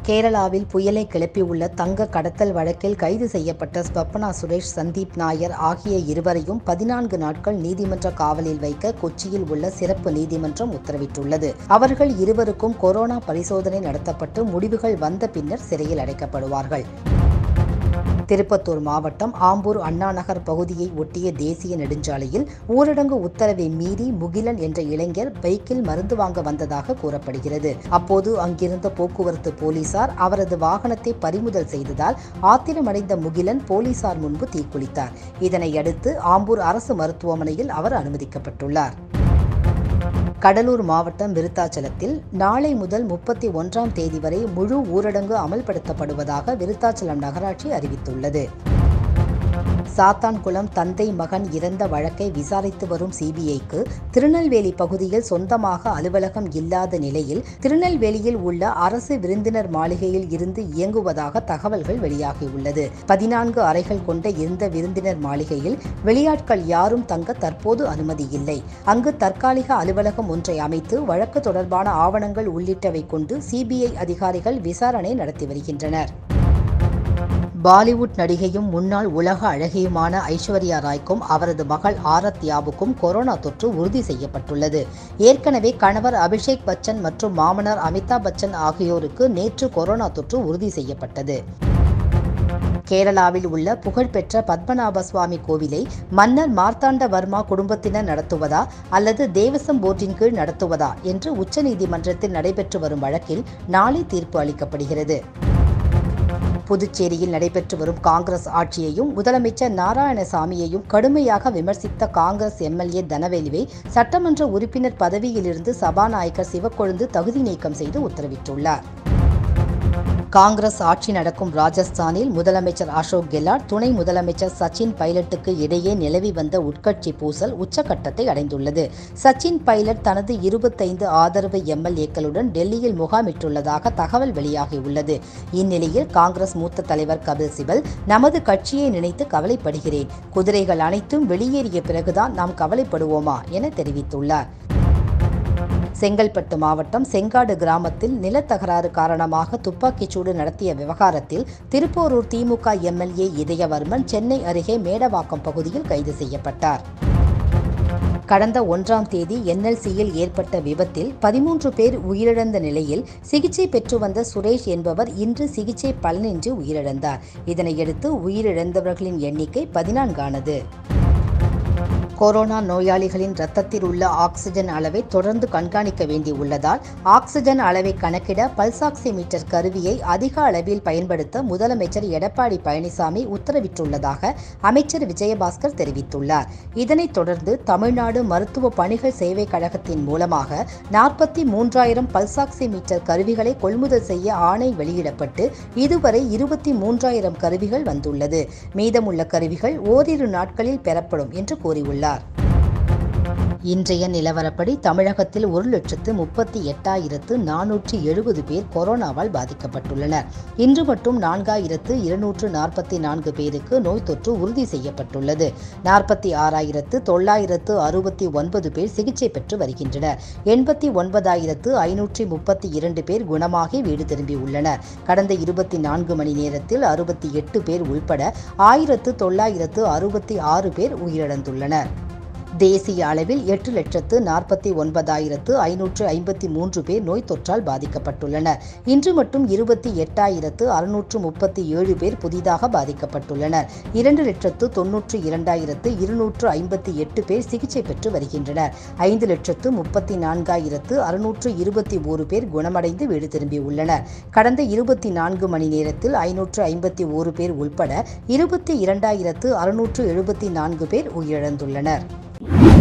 கேரளாவில் புயலை கிளப்பியுள்ள தங்க கடத்தல் வழக்கில் கைது செய்யப்பட்ட ஸ்வப்னா சுரேஷ் சந்தீப் நாயர் ஆகிய இருவரையும் பதினான்கு நாட்கள் நீதிமன்ற காவலில் வைக்க கொச்சியில் உள்ள சிறப்பு நீதிமன்றம் உத்தரவிட்டுள்ளது அவர்கள் இருவருக்கும் கொரோனா பரிசோதனை நடத்தப்பட்டு முடிவுகள் வந்த பின்னர் சிறையில் அடைக்கப்படுவார்கள் திருப்பத்தூர் மாவட்டம் ஆம்பூர் அண்ணாநகர் பகுதியை ஒட்டிய தேசிய நெடுஞ்சாலையில் ஊரடங்கு உத்தரவை மீறி முகிலன் என்ற இளைஞர் பைக்கில் மருந்து வாங்க வந்ததாக கூறப்படுகிறது அப்போது அங்கிருந்த போக்குவரத்து போலீசார் அவரது வாகனத்தை பறிமுதல் செய்ததால் ஆத்திரமடைந்த முகிலன் போலீசார் முன்பு தீக்குளித்தார் இதனையடுத்து ஆம்பூர் அரசு மருத்துவமனையில் அவர் அனுமதிக்கப்பட்டுள்ளார் கடலூர் மாவட்டம் விருத்தாச்சலத்தில் நாளை முதல் முப்பத்தி ஒன்றாம் தேதி வரை முழு ஊரடங்கு அமல்படுத்தப்படுவதாக விருத்தாச்சலம் நகராட்சி அறிவித்துள்ளது சாத்தான்குளம் தந்தை மகன் இறந்த வழக்கை விசாரித்து வரும் சிபிஐக்கு திருநெல்வேலி பகுதியில் சொந்தமாக அலுவலகம் இல்லாத நிலையில் திருநெல்வேலியில் உள்ள அரசு விருந்தினர் மாளிகையில் இருந்து இயங்குவதாக தகவல்கள் வெளியாகியுள்ளது பதினான்கு அறைகள் கொண்ட இந்த விருந்தினர் மாளிகையில் வெளியாட்கள் யாரும் தங்க தற்போது அனுமதி இல்லை அங்கு தற்காலிக அலுவலகம் ஒன்றை அமைத்து வழக்கு தொடர்பான ஆவணங்கள் உள்ளிட்டவை கொண்டு சிபிஐ அதிகாரிகள் விசாரணை நடத்தி வருகின்றனர் பாலிவுட் நடிகையும் முன்னாள் உலக அழகியுமான ஐஸ்வர்யா ராய்க்கும் அவரது மகள் ஆரத்யாவுக்கும் கொரோனா தொற்று உறுதி செய்யப்பட்டுள்ளது ஏற்கனவே கணவர் அபிஷேக் பச்சன் மற்றும் மாமனார் அமிதாப் பச்சன் ஆகியோருக்கு நேற்று கொரோனா தொற்று உறுதி செய்யப்பட்டது கேரளாவில் உள்ள புகழ்பெற்ற பத்மநாப சுவாமி கோவிலை மன்னர் மார்த்தாண்டவர்மா குடும்பத்தினர் நடத்துவதா அல்லது தேவசம் போர்டின் கீழ் நடத்துவதா என்று உச்சநீதிமன்றத்தில் நடைபெற்று வரும் வழக்கில் நாளை தீர்ப்பு அளிக்கப்படுகிறது புதுச்சேரியில் நடைபெற்று வரும் காங்கிரஸ் ஆட்சியையும் முதலமைச்சர் நாராயணசாமியையும் கடுமையாக விமர்சித்த காங்கிரஸ் எம்எல்ஏ தனவேலுவை சட்டமன்ற உறுப்பினர் பதவியிலிருந்து சபாநாயகர் சிவக்கொழுந்து தகுதி நீக்கம் செய்து உத்தரவிட்டுள்ளார் காங்கிரஸ் ஆட்சி நடக்கும் ராஜஸ்தானில் முதலமைச்சர் அசோக் கெலாட் துணை முதலமைச்சர் சச்சின் பைலட்டுக்கு இடையே நிலவி வந்த உட்கட்சி பூசல் உச்சக்கட்டத்தை அடைந்துள்ளது சச்சின் பைலட் தனது இருபத்தைந்து ஆதரவு எம்எல்ஏக்களுடன் டெல்லியில் முகாமிட்டுள்ளதாக தகவல் வெளியாகியுள்ளது இந்நிலையில் காங்கிரஸ் மூத்த தலைவர் கபில் சிபல் நமது கட்சியை நினைத்து கவலைப்படுகிறேன் குதிரைகள் அனைத்தும் வெளியேறிய பிறகுதான் நாம் கவலைப்படுவோமா என தெரிவித்துள்ளார் செங்கல்பட்டு மாவட்டம் செங்காடு கிராமத்தில் நிலத்தகராறு காரணமாக துப்பாக்கிச்சூடு நடத்திய விவகாரத்தில் திருப்போரூர் திமுக எம்எல்ஏ இதயவர்மன் சென்னை அருகே மேடவாக்கம் பகுதியில் கைது செய்யப்பட்டார் கடந்த ஒன்றாம் தேதி என்எல்சியில் ஏற்பட்ட விபத்தில் பதிமூன்று பேர் உயிரிழந்த நிலையில் சிகிச்சை பெற்று வந்த சுரேஷ் என்பவர் இன்று சிகிச்சை பலனின்றி உயிரிழந்தார் இதனையடுத்து உயிரிழந்தவர்களின் எண்ணிக்கை பதினான்கானது கொரோனா நோயாளிகளின் ரத்தத்தில் உள்ள ஆக்சிஜன் அளவை தொடர்ந்து கண்காணிக்க வேண்டியுள்ளதால் ஆக்சிஜன் அளவை கணக்கிட பல்சாக்சிமீட்டர் கருவியை அதிக அளவில் பயன்படுத்த முதலமைச்சர் எடப்பாடி பழனிசாமி உத்தரவிட்டுள்ளதாக அமைச்சர் விஜயபாஸ்கர் தெரிவித்துள்ளார் இதனைத் தொடர்ந்து தமிழ்நாடு மருத்துவ பணிகள் சேவை கழகத்தின் மூலமாக நாற்பத்தி மூன்றாயிரம் பல்சாக்சிமீட்டர் கருவிகளை கொள்முதல் செய்ய ஆணை வெளியிடப்பட்டு இதுவரை இருபத்தி மூன்றாயிரம் கருவிகள் வந்துள்ளது மீதமுள்ள கருவிகள் ஓரிரு நாட்களில் பெறப்படும் என்று கூறியுள்ளார் இன்றைய நிலவரப்படி தமிழகத்தில் ஒரு லட்சத்து முப்பத்தி எட்டாயிரத்து நானூற்றி எழுபது பேர் கொரோனாவால் பாதிக்கப்பட்டுள்ளனர் இன்று மட்டும் நான்காயிரத்து இருநூற்று நாற்பத்தி நான்கு பேருக்கு நோய் தொற்று உறுதி செய்யப்பட்டுள்ளது நாற்பத்தி ஆறாயிரத்து தொள்ளாயிரத்து அறுபத்தி ஒன்பது பேர் சிகிச்சை பெற்று வருகின்றனர் எண்பத்தி ஒன்பதாயிரத்து ஐநூற்றி முப்பத்தி இரண்டு பேர் குணமாகி வீடு திரும்பியுள்ளனர் கடந்த இருபத்தி நான்கு மணி நேரத்தில் அறுபத்தி எட்டு பேர் உள்பட ஆயிரத்து தொள்ளாயிரத்து அறுபத்தி ஆறு பேர் உயிரிழந்துள்ளனர் தேசிய அளவில் எட்டு லட்சத்து நாற்பத்தி ஒன்பதாயிரத்து ஐநூற்று ஐம்பத்தி மூன்று பேர் நோய் தொற்றால் பாதிக்கப்பட்டுள்ளனர் இன்று மட்டும் இருபத்தி எட்டாயிரத்து அறுநூற்று முப்பத்தி ஏழு பேர் புதிதாக பாதிக்கப்பட்டுள்ளனர் இரண்டு லட்சத்து தொன்னூற்று இரண்டாயிரத்து இருநூற்று ஐம்பத்தி எட்டு பேர் சிகிச்சை பெற்று வருகின்றனர் ஐந்து லட்சத்து முப்பத்தி நான்காயிரத்து அறுநூற்று இருபத்தி ஓரு பேர் குணமடைந்து வீடு திரும்பியுள்ளனர் கடந்த இருபத்தி நான்கு மணி நேரத்தில் ஐநூற்று ஐம்பத்தி ஓரு பேர் உள்பட இருபத்தி இரண்டாயிரத்து அறுநூற்று எழுபத்தி நான்கு பேர் உயிரிழந்துள்ளனர்